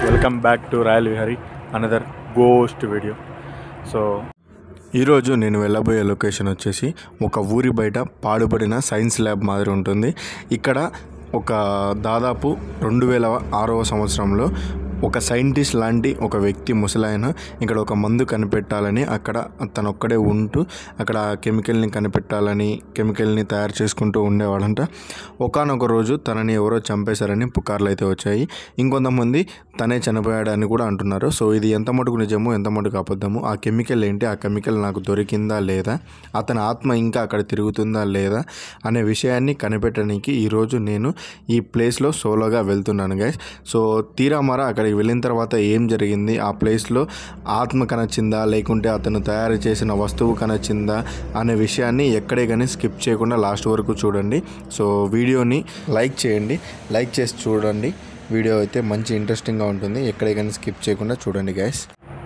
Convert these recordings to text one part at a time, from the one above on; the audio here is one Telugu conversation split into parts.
Welcome back to Royal Vihari another ghost video so ఈరోజు నేను వెళ్ళబోయే లొకేషన్ వచ్చేసి ఒక ఊరి బయట పాడుబడిన సైన్స్ ల్యాబ్ మాదిరి ఉంటుంది ఇక్కడ ఒక దాదాపు రెండు వేల ఆరవ సంవత్సరంలో ఒక సైంటిస్ట్ లాంటి ఒక వ్యక్తి ముసలాయన ఇక్కడ ఒక మందు కనిపెట్టాలని అక్కడ తను ఒక్కడే ఉంటూ అక్కడ కెమికల్ని కనిపెట్టాలని కెమికల్ని తయారు చేసుకుంటూ ఉండేవాడంట ఒకనొక రోజు తనని ఎవరో చంపేశారని పుకార్లు అయితే వచ్చాయి ఇంకొంతమంది తనే చనిపోయాడని కూడా అంటున్నారు సో ఇది ఎంత మటుకు నిజమో ఎంత మటుకు అబద్ధము ఆ కెమికల్ ఏంటి ఆ కెమికల్ నాకు దొరికిందా లేదా అతని ఆత్మ ఇంకా అక్కడ తిరుగుతుందా లేదా అనే విషయాన్ని కనిపెట్టడానికి ఈరోజు నేను ఈ ప్లేస్లో సోలోగా వెళ్తున్నాను గైస్ సో తీరామారా అక్కడికి వెళ్ళిన తర్వాత ఏం జరిగింది ఆ ప్లేస్లో ఆత్మ కనొచ్చిందా లేకుంటే అతను తయారు చేసిన వస్తువు కనొచ్చిందా అనే విషయాన్ని ఎక్కడే కానీ స్కిప్ చేయకుండా లాస్ట్ వరకు చూడండి సో వీడియోని లైక్ చేయండి లైక్ చేసి చూడండి వీడియో అయితే మంచి ఇంట్రెస్టింగ్గా ఉంటుంది ఎక్కడే కానీ స్కిప్ చేయకుండా చూడండి గైస్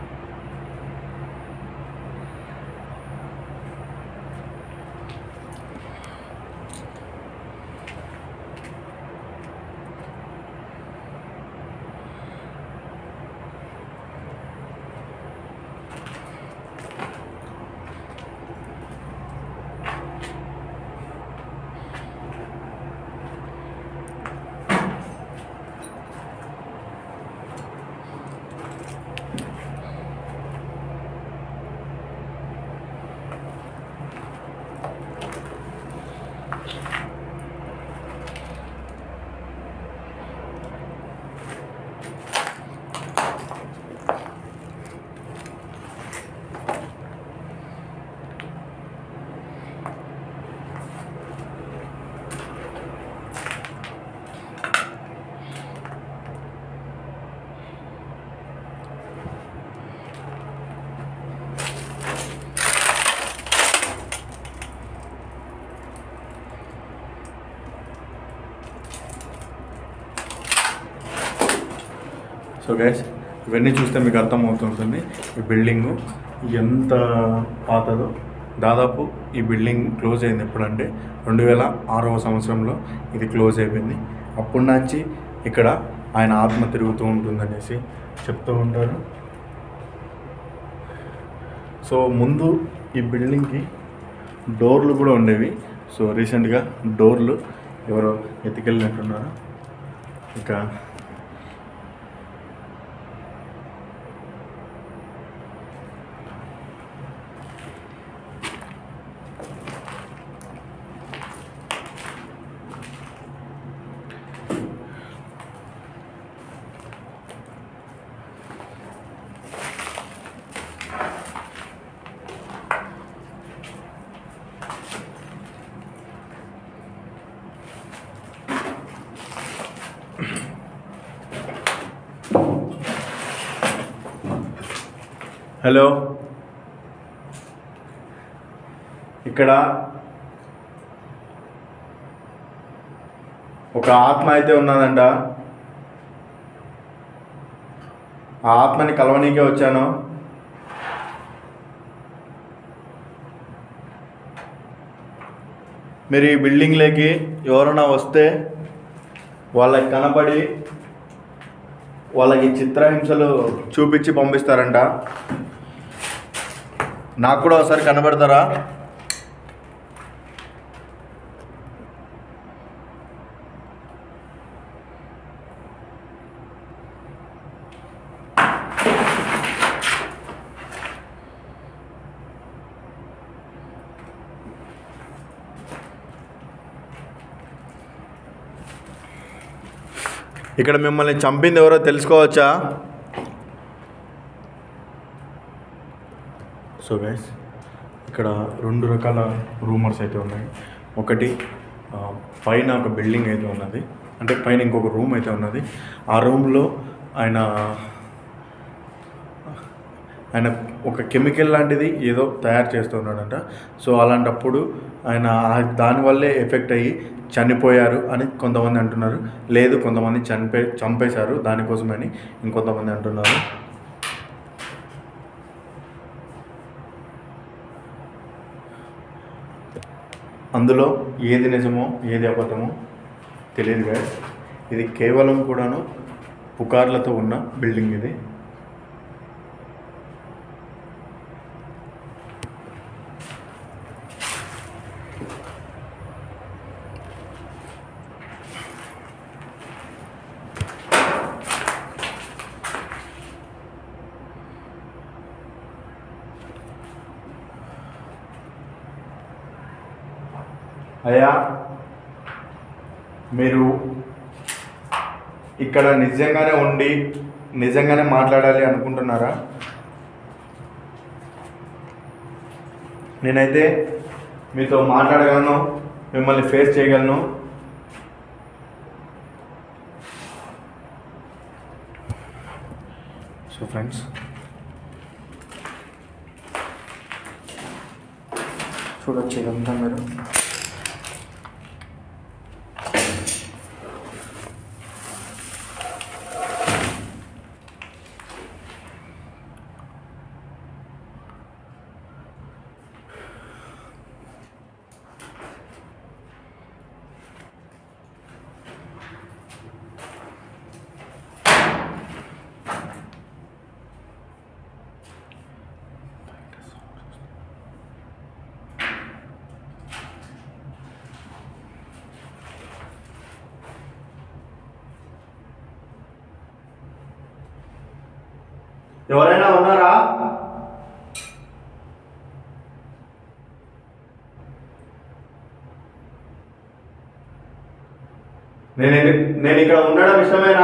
సో గైస్ ఇవన్నీ చూస్తే మీకు అర్థమవుతుంటుంది ఈ బిల్డింగు ఎంత పాతదో దాదాపు ఈ బిల్డింగ్ క్లోజ్ అయింది ఎప్పుడంటే రెండు వేల ఆరవ సంవత్సరంలో ఇది క్లోజ్ అయిపోయింది అప్పటి నుంచి ఇక్కడ ఆయన ఆత్మ తిరుగుతూ ఉంటుందనేసి చెప్తూ ఉంటారు సో ముందు ఈ బిల్డింగ్కి డోర్లు కూడా ఉండేవి సో రీసెంట్గా డోర్లు ఎవరో ఎత్తుకెళ్ళినట్టున్నారు ఇంకా హలో ఇక్కడ ఒక ఆత్మ అయితే ఉన్నదంట ఆ ఆత్మని కలవనీకే వచ్చాను మీరు ఈ బిల్డింగ్లోకి ఎవరైనా వస్తే వాళ్ళకి కనపడి వాళ్ళకి చిత్రహింసలు చూపించి పంపిస్తారంట నాకు కూడా ఒకసారి కనబడతారా ఇక్కడ మిమ్మల్ని చంపింది ఎవరో తెలుసుకోవచ్చా సో గైస్ ఇక్కడ రెండు రకాల రూమర్స్ అయితే ఉన్నాయి ఒకటి ఆ, పైన ఒక బిల్డింగ్ అయితే ఉన్నది అంటే పైన ఇంకొక రూమ్ అయితే ఉన్నది ఆ రూమ్లో ఆయన ఆయన ఒక కెమికల్ లాంటిది ఏదో తయారు చేస్తున్నాడంట సో అలాంటప్పుడు ఆయన ఆ- దానివల్లే ఎఫెక్ట్ అయ్యి చనిపోయారు అని కొంతమంది అంటున్నారు లేదు కొంతమంది చనిపే చంపేశారు దానికోసమని ఇంకొంతమంది అంటున్నారు అందులో ఏది నిజమో ఏది అబద్ధమో తెలియదు guys. ఇది కేవలం కూడాను పుకార్లతో ఉన్న బిల్డింగ్ ఇది అయ్యా మీరు ఇక్కడ నిజంగానే ఉండి నిజంగానే మాట్లాడాలి అనుకుంటున్నారా నేనైతే మీతో మాట్లాడగలను మిమ్మల్ని ఫేస్ చేయగలను సో ఫ్రెండ్స్ చూడొచ్చు ఇదంతా మీరు ఎవరైనా ఉన్నారా నేను నేను ఇక్కడ ఉండడం ఇష్టమేనా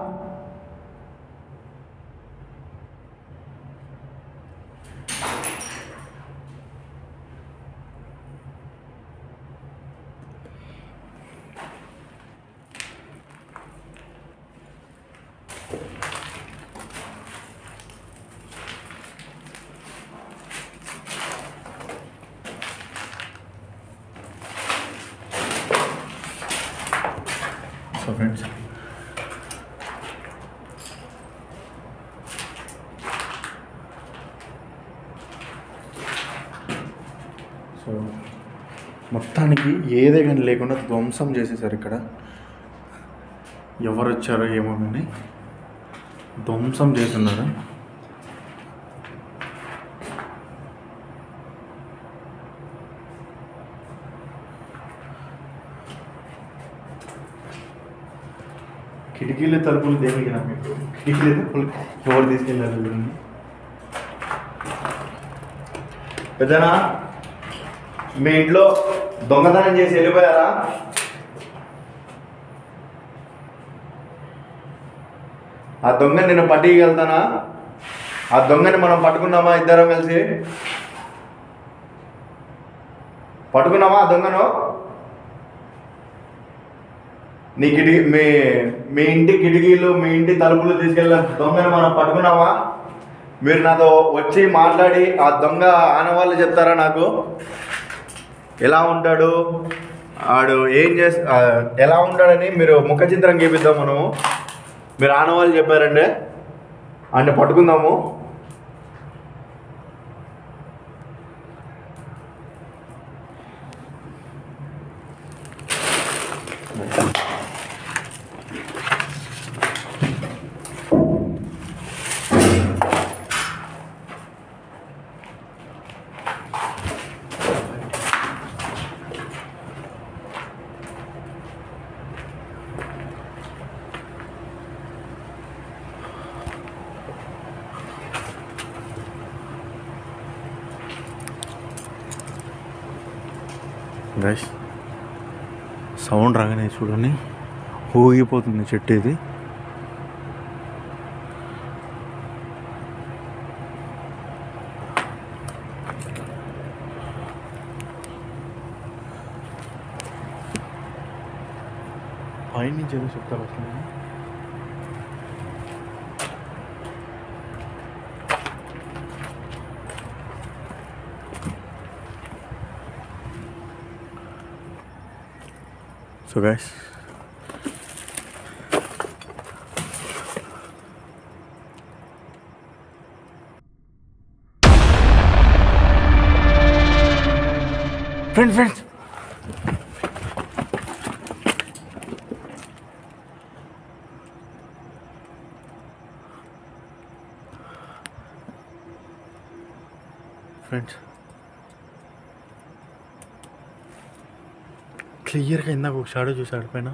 సో ఫ్రెండ్స్ సో మొత్తానికి ఏదే కానీ లేకుండా ధ్వంసం చేసేసారు ఇక్కడ ఎవరు వచ్చారో ఏమో కానీ ధ్వంసం చేస్తున్నారు కిటికీలు తలుపులు దేనికి రా మీకు కిటికీలు తలుపులు ఎవరు తీసుకెళ్ళారు చూడండి పెద్దనా మీ ఇంట్లో దొంగతనం చేసి వెళ్ళిపోయారా ఆ దొంగని నేను పట్టికెళ్తానా ఆ దొంగని మనం పట్టుకున్నామా ఇద్దరం కలిసి పట్టుకున్నామా ఆ దొంగను నీ కిటికీ మీ మీ ఇంటి కిటికీలు మీ ఇంటి తలుపులు తీసుకెళ్ళిన దొంగను మనం పట్టుకున్నామా మీరు నాతో వచ్చి మాట్లాడి ఆ దొంగ ఆనవాళ్ళు చెప్తారా నాకు ఎలా ఉంటాడు ఆడు ఏం చేస్ ఆ, ఎలా ఉంటాడని మీరు ముఖ చిత్రం గీపిద్దాం మనము మీరు ఆనవాళ్ళు చెప్పారండి అంటే పట్టుకుందాము గైస్ సౌండ్ రాగానే చూడండి ఊగిపోతుంది చెట్టు ఇది పైనుంచి ఏదో చెప్తారు అసలు so guys friends friends friends క్లియర్గా ఇందాక ఒక షాడో చూసాడు పైన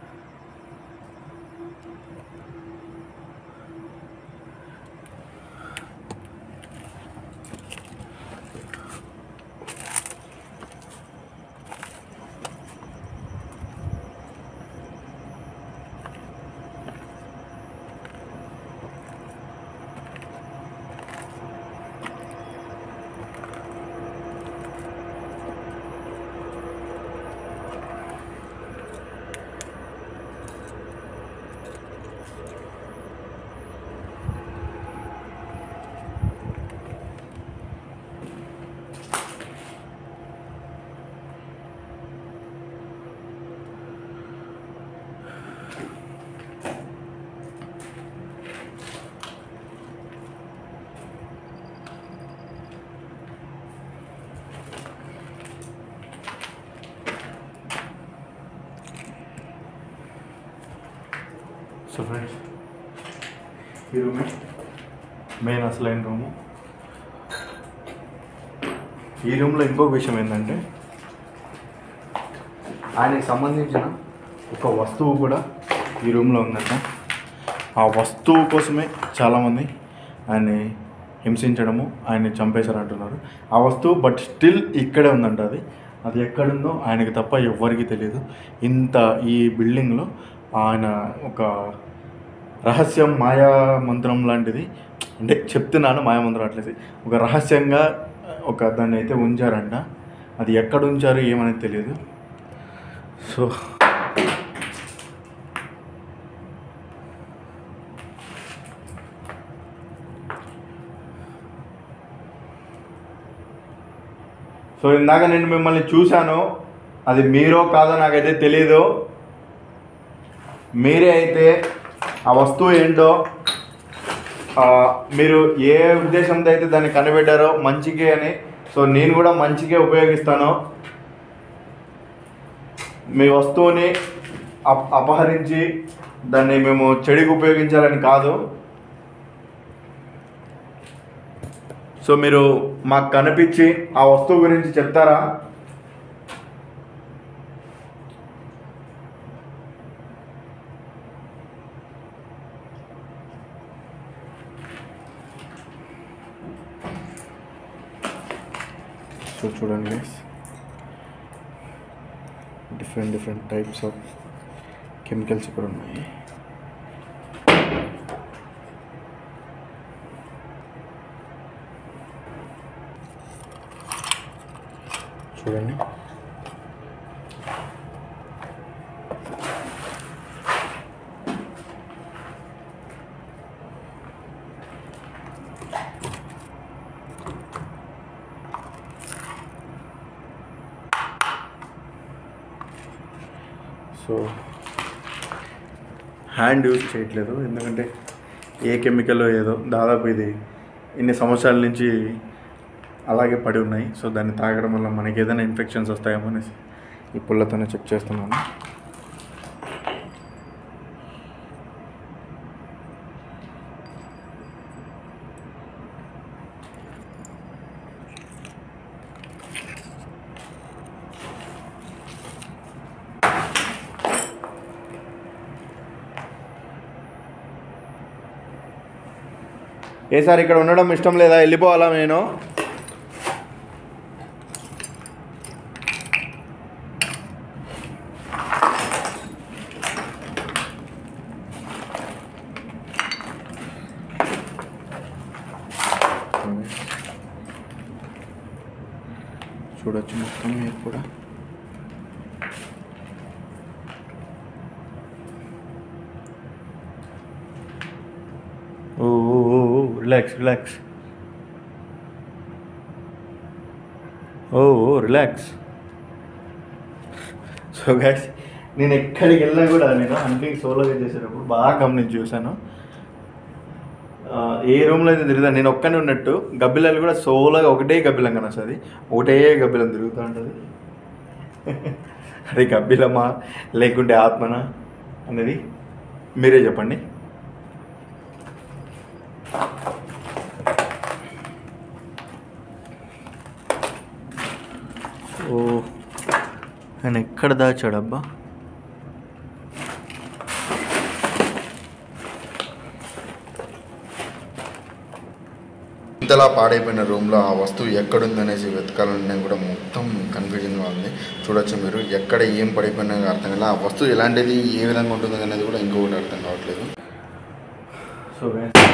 సో ఫ్రెండ్స్ ఈ రూమే మెయిన్ అసలైన రూము ఈ రూమ్లో ఇంకొక విషయం ఏంటంటే ఆయనకి సంబంధించిన ఒక వస్తువు కూడా ఈ రూమ్లో ఉందంట ఆ వస్తువు కోసమే చాలామంది ఆయన్ని హింసించడము ఆయన్ని చంపేశారు అంటున్నారు ఆ వస్తువు బట్ స్టిల్ ఇక్కడే ఉందంట అది అది ఎక్కడుందో ఆయనకి తప్ప ఎవ్వరికీ తెలియదు ఇంత ఈ బిల్డింగ్లో ఆయన ఒక రహస్యం మాయా మంత్రం లాంటిది అంటే చెప్తున్నాను మాయా మంత్రం అట్లేసి ఒక రహస్యంగా ఒక దాన్ని అయితే ఉంచారంట అది ఎక్కడ ఉంచారు ఏమనేది తెలియదు సో సో ఇందాక నేను మిమ్మల్ని చూశాను అది మీరో కాదో నాకైతే తెలియదు మీరే అయితే ఆ వస్తువు ఏంటో ఆ, మీరు ఏ ఉద్దేశంతో అయితే దాన్ని కనిపెట్టారో మంచికే అని సో నేను కూడా మంచికే ఉపయోగిస్తాను మీ వస్తువుని అప అపహరించి దాన్ని మేము చెడుకు ఉపయోగించాలని కాదు సో మీరు మాకు కనిపించి ఆ వస్తువు గురించి చెప్తారా సో చూడండి guys. Different different types of chemicals ఇక్కడ ఉన్నాయి చూడండి సో హ్యాండ్ యూజ్ చేయట్లేదు ఎందుకంటే ఏ కెమికల్ ఏదో దాదాపు ఇది ఇన్ని సంవత్సరాల నుంచి అలాగే పడి ఉన్నాయి సో దాన్ని తాగడం వల్ల మనకి ఏదైనా ఇన్ఫెక్షన్స్ వస్తాయేమో అనేసి ఈ పుల్లతోనే చెక్ చేస్తున్నాను ఏ సార్ ఇక్కడ ఉండడం ఇష్టం లేదా వెళ్ళిపోవాలా నేను చూడొచ్చు మొత్తం మీరు కూడా oh relax relax oh relax so guys నేను ఎక్కడికి వెళ్ళినా కూడా నేను హంటింగ్ సోలోగా చేసేటప్పుడు బాగా గమనించి చూశాను ఆ, ఏ రూమ్లో అయితే తిరుగుతా నేను ఒక్కనే ఉన్నట్టు గబ్బిలాలు కూడా సోలోగా ఒకటే గబ్బిలం కనొస్తుంది ఒకటే గబ్బిలం తిరుగుతూ ఉంటుంది అది గబ్బిలమా లేకుంటే ఆత్మనా అనేది మీరే చెప్పండి ఆయన ఎక్కడ దాచాడబ్బా ఇంతలా పాడైపోయిన రూమ్లో ఆ వస్తువు ఎక్కడుందనేసి వెతకాలని నేను కూడా మొత్తం కన్ఫ్యూజన్గా ఉంది చూడొచ్చు మీరు ఎక్కడ ఏం పడిపోయినా అర్థం కాదు ఆ వస్తువు ఎలాంటిది ఏ విధంగా ఉంటుంది అనేది కూడా ఇంకొకటి అర్థం కావట్లేదు సో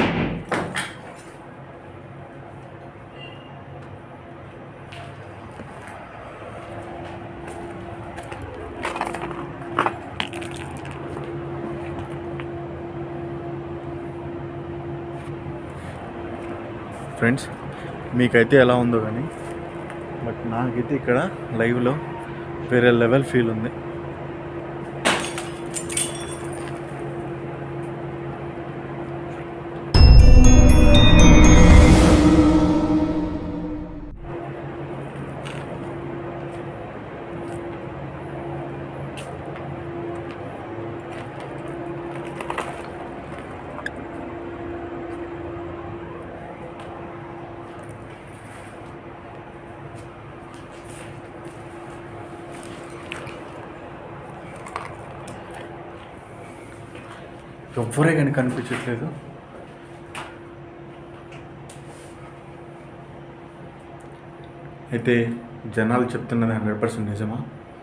ఫ్రెండ్స్ మీకైతే ఎలా ఉందో కానీ బట్ నాకైతే ఇక్కడ లైవ్లో వేరే లెవెల్ ఫీల్ ఉంది ఎవ్వరే కానీ కనిపించట్లేదు అయితే జనాలు చెప్తున్నది హండ్రెడ్ పర్సెంట్ నిజమా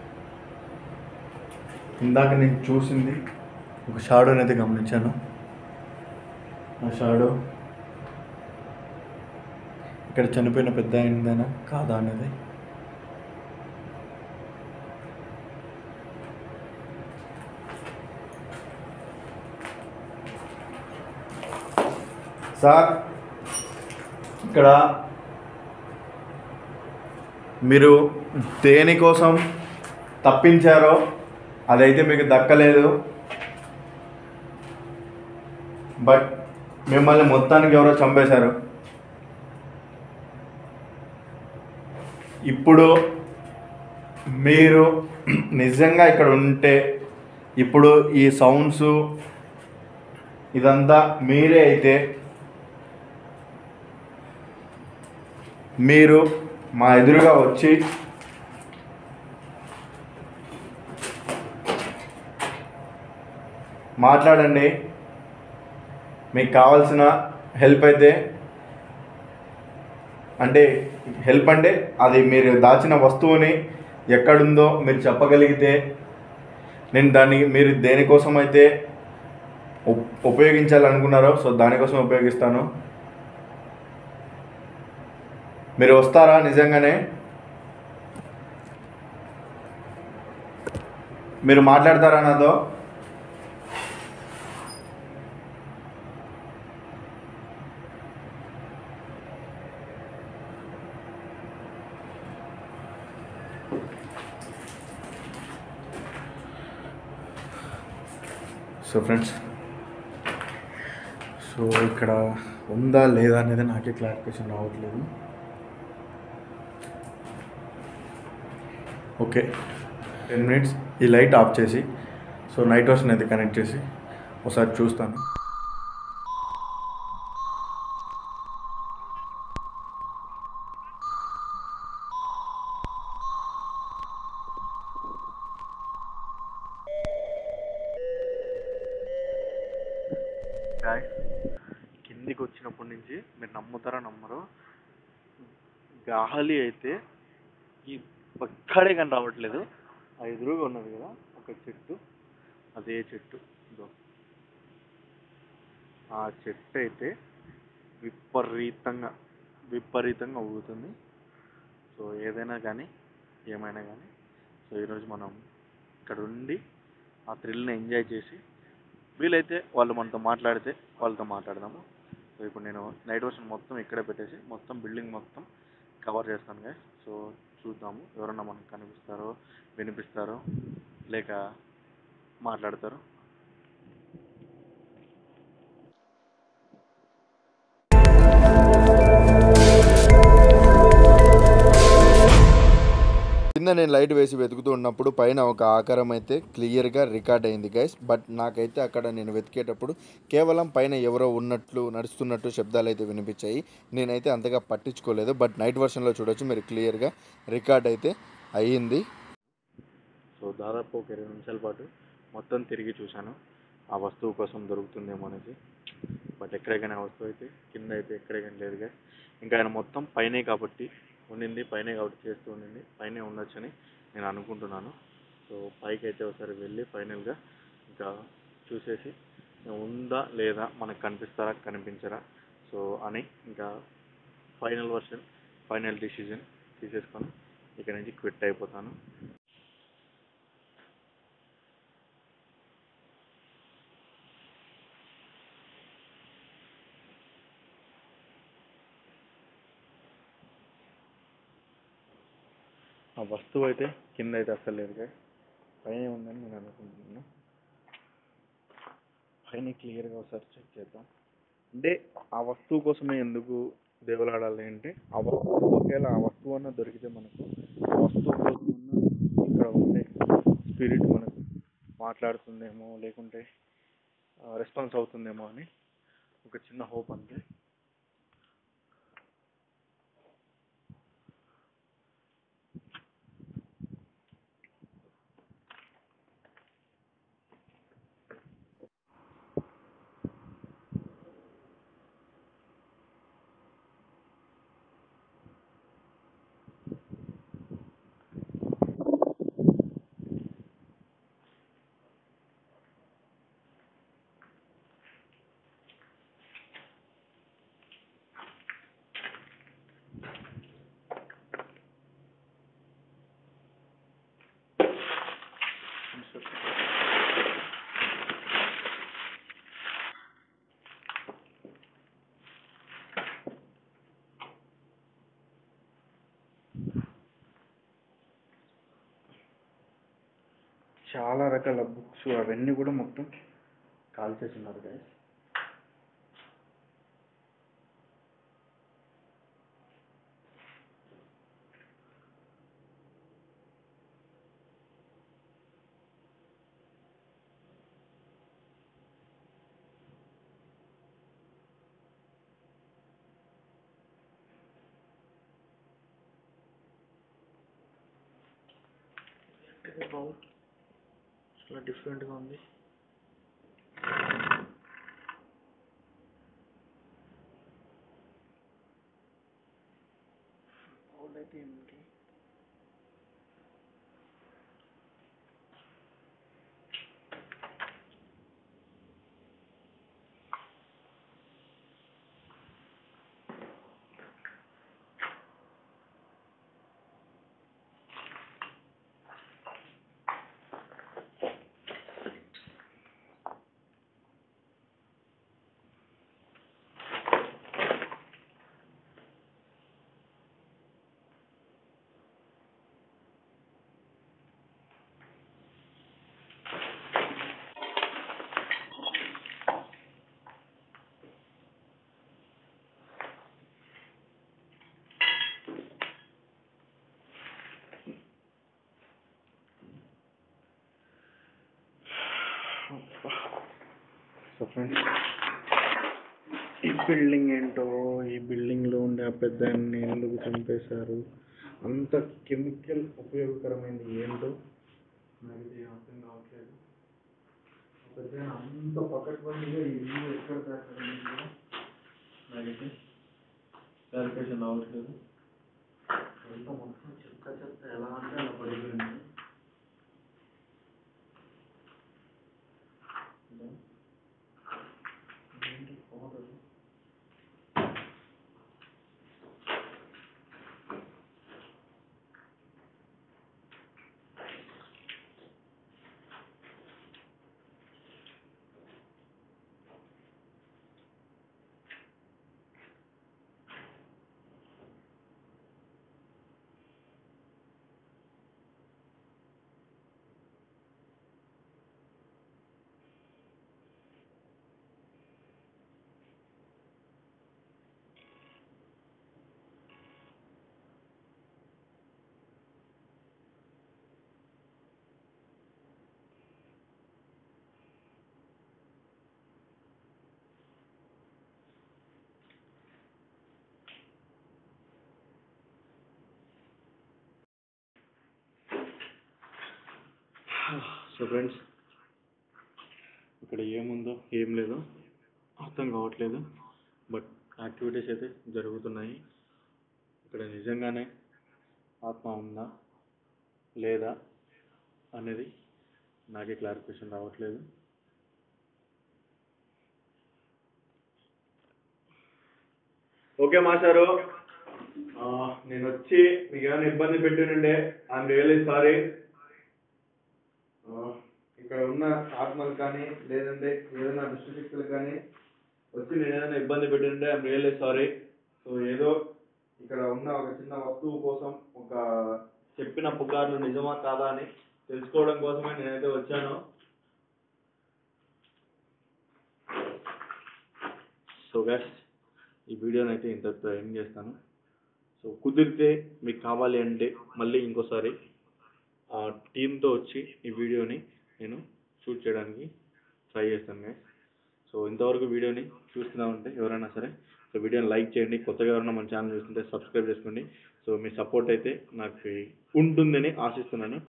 ఇందాక నేను చూసింది ఒక షాడోని అయితే గమనించాను ఆ షాడో ఇక్కడ చనిపోయిన పెద్ద అయిందేనా కాదా అనేది సార్ ఇక్కడ మీరు దేనికోసం తప్పించారో అదైతే మీకు దక్కలేదు బట్ మిమ్మల్ని మొత్తానికి ఎవరో చంపేశారు ఇప్పుడు మీరు నిజంగా ఇక్కడ ఉంటే ఇప్పుడు ఈ సౌండ్స్ ఇదంతా మీరే అయితే మీరు మా ఎదురుగా వచ్చి మాట్లాడండి మీకు కావాల్సిన హెల్ప్ అయితే అంటే హెల్ప్ అంటే అది మీరు దాచిన వస్తువుని ఎక్కడుందో మీరు చెప్పగలిగితే నేను దాన్ని మీరు దేనికోసం అయితే ఉప్- ఉపయోగించాలనుకున్నారో సో దానికోసం ఉపయోగిస్తాను మీరు వస్తారా నిజంగానే మీరు మాట్లాడతారా నాతో సో ఫ్రెండ్స్ సో ఇక్కడ ఉందా లేదా అనేది నాకే క్లారిఫికేషన్ రావట్లేదు ఓకే టెన్ మినిట్స్ ఈ లైట్ ఆఫ్ చేసి సో నైట్ వర్షన్ అయితే కనెక్ట్ చేసి ఒకసారి చూస్తాను కిందికి వచ్చినప్పటి నుంచి మీరు నమ్ముతారా నమ్మరు గాలి అయితే ఈ ఒక్కడే కానీ రావట్లేదు ఆ ఎదురుగా ఉన్నది కదా ఒక చెట్టు అదే చెట్టు ఇదో ఆ చెట్టు అయితే విపరీతంగా విపరీతంగా ఊగుతుంది సో ఏదైనా కానీ ఏమైనా కానీ సో ఈరోజు మనం ఇక్కడ ఉండి ఆ థ్రిల్ని ఎంజాయ్ చేసి వీలైతే వాళ్ళు మనతో మాట్లాడితే వాళ్ళతో మాట్లాడదాము సో ఇప్పుడు నేను నైట్ వర్షన్ మొత్తం ఇక్కడే పెట్టేసి మొత్తం బిల్డింగ్ మొత్తం కవర్ చేస్తాను గాయస్ సో చూద్దాము ఎవరన్నా మనకు కనిపిస్తారో వినిపిస్తారో లేక మాట్లాడతారో కింద నేను లైట్ వేసి వెతుకుతూ ఉన్నప్పుడు పైన ఒక ఆకారం అయితే క్లియర్గా రికార్డ్ అయింది గైస్ బట్ నాకైతే అక్కడ నేను వెతికేటప్పుడు కేవలం పైన ఎవరో ఉన్నట్లు నడుస్తున్నట్టు శబ్దాలు అయితే వినిపించాయి నేనైతే అంతగా పట్టించుకోలేదు బట్ నైట్ వర్షన్లో చూడొచ్చు మీరు క్లియర్గా రికార్డ్ అయితే అయ్యింది సో దాదాపు ఒక ఇరవై నిమిషాల పాటు మొత్తం తిరిగి చూశాను ఆ వస్తువు కోసం దొరుకుతుందేమో అనేసి బట్ ఎక్కడే కానీ ఆ వస్తువు అయితే కింద అయితే ఎక్కడే కానీ లేదుగా ఇంకా ఆయన మొత్తం పైనే కాబట్టి ఉండింది పైనే కాబట్టి చేస్తూ ఉండింది పైనే ఉండొచ్చని నేను అనుకుంటున్నాను సో పైకి అయితే ఒకసారి వెళ్ళి ఫైనల్గా ఇంకా చూసేసి ఉందా లేదా మనకు కనిపిస్తారా కనిపించరా సో అని ఇంకా ఫైనల్ వర్షన్ ఫైనల్ డిసిజన్ తీసేసుకొని ఇక్కడ నుంచి క్విట్ అయిపోతాను ఆ వస్తువు అయితే కింద అయితే అస్సలు లేదు guys. పైన ఉందని నేను అనుకుంటున్నాను పైన క్లియర్గా ఒకసారి చెక్ చేద్దాం అంటే ఆ వస్తువు కోసమే ఎందుకు దేవులాడాలి అంటే ఆ వస్తువు ఒకవేళ ఆ వస్తువు అన్న దొరికితే మనకు ఆ వస్తువు కోసమన్నా ఇక్కడ ఉండే స్పిరిట్ మనకు మాట్లాడుతుందేమో లేకుంటే రెస్పాన్స్ అవుతుందేమో అని ఒక చిన్న హోప్ అంతే చాలా రకాల బుక్స్ అవన్నీ కూడా మొత్తం కాల్చేస్తున్నారు గైస్ బాగు చాలా డిఫరెంట్గా ఉంది అయితే ఏంటి సో ఫ్రెండ్స్ ఈ బిల్డింగ్ ఏంటో ఈ బిల్డింగ్లో ఉండే ఆ పెద్ద ఎందుకు చంపేశారు అంత కెమికల్ ఉపయోగకరమైనది ఏంటో నాకైతే ఏం అర్థం కావట్లేదు ఆ పెద్ద అంత పకడ్బందీగా ఈ ఇల్లు ఎక్కడ దాకా నాకైతే క్లారిఫికేషన్ అవ్వట్లేదు అంత మొత్తం చెత్త చెత్త ఎలా అంటే అలా పడిపోయింది ఏంటి కోటలు సో ఫ్రెండ్స్ ఇక్కడ ఏముందో ఏం లేదో అర్థం కావట్లేదు బట్ యాక్టివిటీస్ అయితే జరుగుతున్నాయి ఇక్కడ నిజంగానే ఆత్మ ఉందా లేదా అనేది నాకే క్లారిఫికేషన్ రావట్లేదు ఓకే మాస్టారు ఆ, నేను వచ్చి మీకు ఏమైనా ఇబ్బంది పెట్టినండే ఐఎమ్ రియలీ సారీ ఇక్కడ ఉన్న ఆత్మలు కానీ లేదంటే ఏదైనా దుష్టశక్తులు కానీ వచ్చి నేను ఏదైనా ఇబ్బంది పెట్టింటే ఐఎమ్ రియల్లీ సారీ సో ఏదో ఇక్కడ ఉన్న ఒక చిన్న వస్తువు కోసం ఒక చెప్పిన పుకార్లు నిజమా కాదా అని తెలుసుకోవడం కోసమే నేనైతే వచ్చాను సో గైస్ ఈ వీడియోని అయితే ఇంతటితో ఎండ్ చేస్తాను సో కుదిరితే మీకు కావాలి అంటే మళ్ళీ ఇంకోసారి ఆ టీంతో వచ్చి ఈ వీడియోని నేను షూట్ చేయడానికి ట్రై చేస్తాను గైస్ సో ఇంతవరకు వీడియోని చూస్తూనే ఉంటే ఎవరైనా సరే సో వీడియోని లైక్ చేయండి కొత్తగా ఎవరైనా మన ఛానల్ చూస్తుంటే సబ్స్క్రైబ్ చేసుకోండి సో మీ సపోర్ట్ అయితే నాకు ఉంటుందని ఆశిస్తున్నాను